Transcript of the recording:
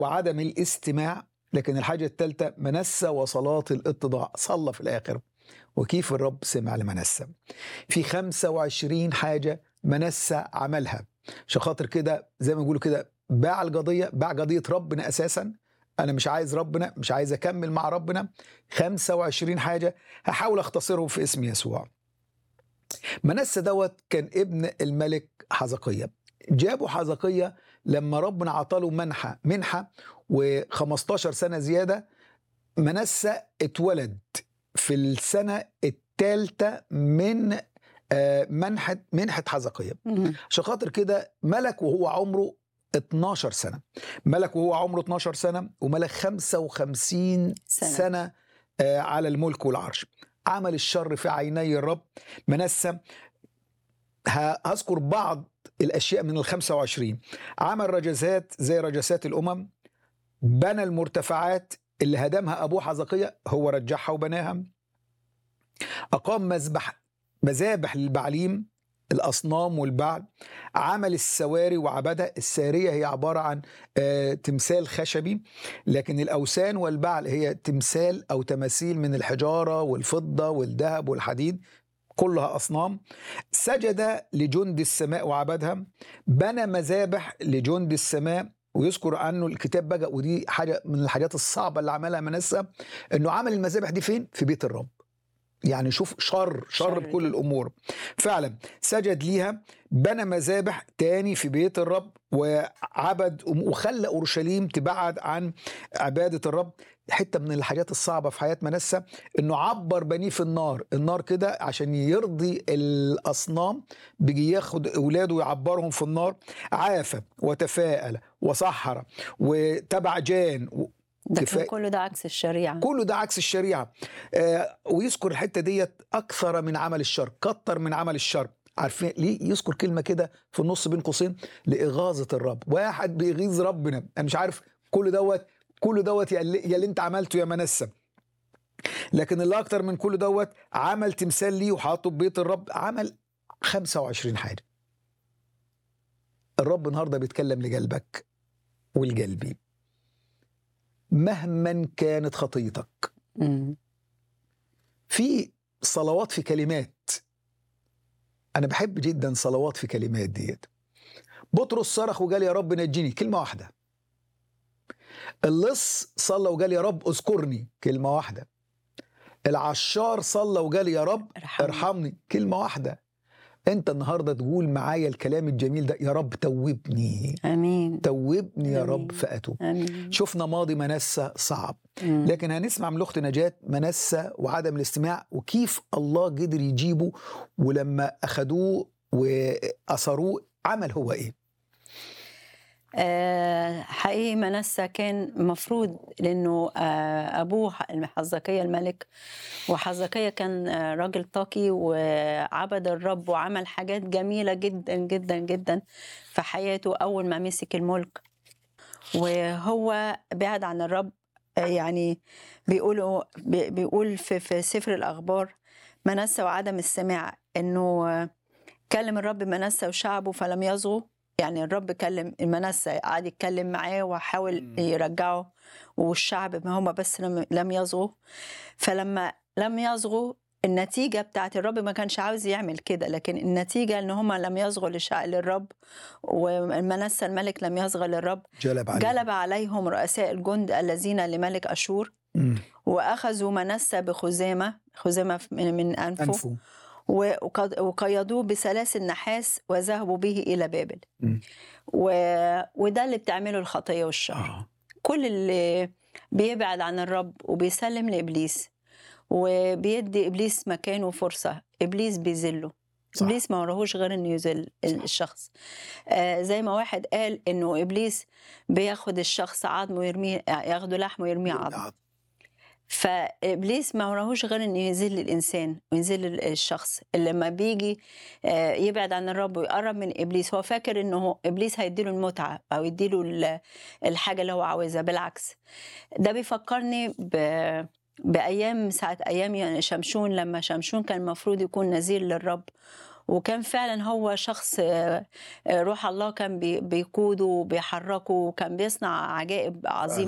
وعدم الاستماع لكن الحاجة الثالثة منسى وصلاة الاتضاع صلى في الآخر وكيف الرب سمع لمنسى في 25 حاجة منسى عملها عشان خاطر كده زي ما بيقولوا كده باع القضية باع قضية ربنا أساسا أنا مش عايز ربنا مش عايز أكمل مع ربنا 25 حاجة هحاول أختصرهم في اسم يسوع منسى دوت كان ابن الملك حزقية جابوا حزقية لما ربنا عطاله منحة منحة و15 سنة زيادة منسى اتولد في السنة الثالثة من آه، منحة منحة حزقية مم. عشان خاطر كده ملك وهو عمره 12 سنة ملك وهو عمره 12 سنة وملك 55 سنة. سنة, سنة آه، على الملك والعرش عمل الشر في عيني الرب منسى ه- هذكر بعض الأشياء من ال 25 عمل رجزات زي رجسات الأمم بنى المرتفعات اللي هدمها أبوه حزقية هو رجعها وبناها أقام مذبح مذابح للبعليم الأصنام والبعل عمل السواري وعبدها السارية هي عبارة عن آه، تمثال خشبي لكن الأوثان والبعل هي تمثال أو تماثيل من الحجارة والفضة والذهب والحديد كلها أصنام سجد لجند السماء وعبدها بنى مذابح لجند السماء ويذكر عنه الكتاب بقى ودي حاجة من الحاجات الصعبة اللي عملها منسى انه عمل المذابح دي فين؟ في بيت الرب يعني شوف شر شر شر بكل جدا. الامور فعلا سجد ليها بنى مذابح تاني في بيت الرب وعبد وخلى اورشليم تبعد عن عباده الرب حته من الحاجات الصعبه في حياه منسى انه عبر بنيه في النار النار كده عشان يرضي الاصنام بيجي ياخد اولاده ويعبرهم في النار عافى وتفاءل وسحر وتبع جان ده كفاية. كان كله ده عكس الشريعة كله ده عكس الشريعه آه ويذكر الحته ديت اكثر من عمل الشر كتر من عمل الشر عارفين ليه يذكر كلمه كده في النص بين قوسين لاغاظه الرب واحد بيغيظ ربنا انا مش عارف كل دوت كل دوت يا اللي, يا اللي انت عملته يا منسى لكن اللي اكتر من كل دوت عمل تمثال ليه وحاطه في بيت الرب عمل 25 حاجه الرب النهارده بيتكلم لقلبك ولقلبي مهما كانت خطيتك مم. في صلوات في كلمات انا بحب جدا صلوات في كلمات ديت بطرس صرخ وقال يا رب نجيني كلمه واحده اللص صلى وقال يا رب اذكرني كلمه واحده العشار صلى وقال يا رب ارحمني. ارحمني كلمه واحده انت النهارده تقول معايا الكلام الجميل ده يا رب توبني امين توبني يا آمين. رب فاتوب امين شفنا ماضي منسى صعب مم. لكن هنسمع من الاخت نجاة منسى وعدم الاستماع وكيف الله قدر يجيبه ولما اخدوه واثروه عمل هو ايه؟ آه، حقيقي منسى كان مفروض لانه آه، ابوه حزقية الملك وحزقية كان آه، راجل تقي وعبد الرب وعمل حاجات جميلة جدا جدا جدا في حياته اول ما مسك الملك وهو بعد عن الرب آه، يعني بيقولوا بي- بيقول في في سفر الاخبار منسى وعدم السماع انه آه، كلم الرب منسى وشعبه فلم يصغوا يعني الرب كلم منسى قعد يتكلم معاه وحاول مم. يرجعه والشعب ما هم بس لم لم يصغوا فلما لم يصغوا النتيجة بتاعت الرب ما كانش عاوز يعمل كده لكن النتيجة ان هم لم يصغوا لشع للرب ومنسى الملك لم يصغى للرب جلب عليه جلب عليهم رؤساء الجند الذين لملك أشور مم. وأخذوا منسى بخزامة خزامة من, من أنفه, أنفه. انفه وقد- وقيدوه بسلاسل نحاس وذهبوا به إلى بابل مم. و... وده اللي بتعمله الخطية والشر آه. كل اللي بيبعد عن الرب وبيسلم لإبليس وبيدي إبليس مكانه فرصة إبليس بيذله صح. إبليس ما وراهوش غير إنه يذل الشخص آه زي ما واحد قال إنه إبليس بياخد الشخص عظمه ويرميه ياخده لحمه ويرميه عظم فابليس ما وراهوش غير انه يذل الانسان ويذل الشخص اللي لما بيجي آه، يبعد عن الرب ويقرب من ابليس هو فاكر انه ابليس هيديله المتعه او يديله ال- الحاجه اللي هو عاوزها بالعكس ده بيفكرني ب بايام ساعه ايام يعني شمشون لما شمشون كان المفروض يكون نذير للرب وكان فعلا هو شخص آه، آه، روح الله كان بي- بيقوده وبيحركه وكان بيصنع عجائب عظيمة